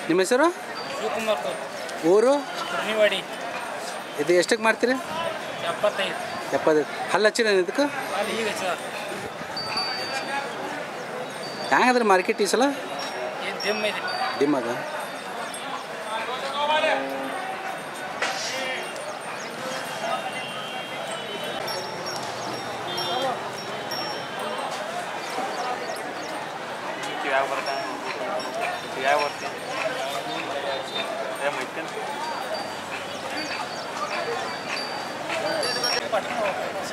ನಿಮ್ಮ ಹೆಸರು ಶಿವಕುಮಾರ್ ಕೌರ್ ಊರು ಕುರ್ನಿವಾಡಿ ಇದು ಎಷ್ಟಕ್ಕೆ ಮಾಡ್ತೀರಿ ಎಪ್ಪತ್ತೈದು ಎಪ್ಪತ್ತೈದು ಹಲ್ಲು ಹಚ್ಚಿರ ಇದಕ್ಕೆ ಅಲ್ಲಿ ಈಗ ಸರ್ ಹೆಂಗದ್ರಿ ಮಾರ್ಕೆಟ್ ಈ ಸಲ ಏನು ದಿಮ್ಮ ಇದೆ ಡಿಮ್ ಅದ ಯಾವ ಬರ್ತಾನೆ ಯಾವ ಬರ್ತೀನಿ ಏ ಮೈತೇನೆ